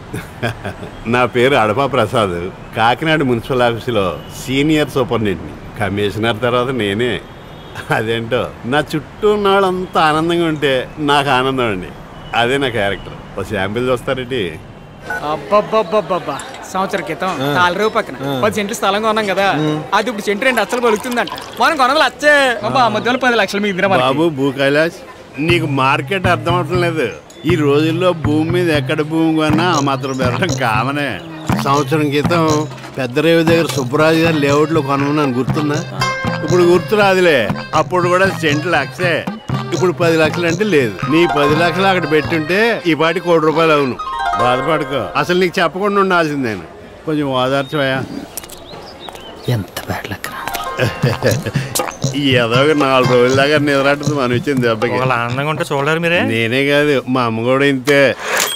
నా పేరు అడపా ప్రసాద్ కాకినాడ మున్సిపల్ ఆఫీసులో సీనియర్ సూపరింటెండెంట్ని కమిషనర్ తర్వాత నేనే అదేంటో నా చుట్టూ ఉన్న వాళ్ళంతా ఆనందంగా ఉంటే నాకు ఆనందం అండి అదే నా క్యారెక్టర్ ఒక శాంపిల్ చూస్తారేంటి అబ్బబ్బబ్బబ్బబ్బా సంవత్సరం క్రితం తాళరేవు పక్కన పది సెంట్లు స్థలం కొన్నాం కదా అది ఇప్పుడు సెంటు రెండు అచ్చలు పలుకుతుందంట మనం కొనగలు వచ్చే అబ్బా మధ్యలో పది లక్షలు మీ ఇద్దరం బాబు భూ కైలాష్ నీకు మార్కెట్ అర్థం అవటం లేదు ఈ రోజుల్లో భూమి మీద ఎక్కడ భూమి కొన్నా ఆ మాత్రం పెరగడం కామనే సంవత్సరం క్రితం పెద్దరేవు దగ్గర సుబ్బరాజు గారు లేఅవుట్లో కొనమన్నాను గుర్తుందా ఇప్పుడు గుర్తు రాదులే అప్పుడు కూడా సెంట్ లక్షే ఇప్పుడు పది లక్షలు అంటే లేదు నీ పది లక్షలు అక్కడ పెట్టుంటే ఈ పాటి కోటి రూపాయలు అవును బాధపడుకో అసలు నీకు చెప్పకుండా ఉండాల్సిందేను కొంచెం ఓదార్చవయా ఎంత బ్యాడ్ లక్ ఏదో ఒక నాలుగు రోజుల దాకా నిద్రట్టదు మనం ఇచ్చింది దెబ్బకి ఒకళ్ళు ఆనందంగా ఉంటే చూడలేరు మీరే నేనే కాదు మా అమ్మ కూడా ఇంతే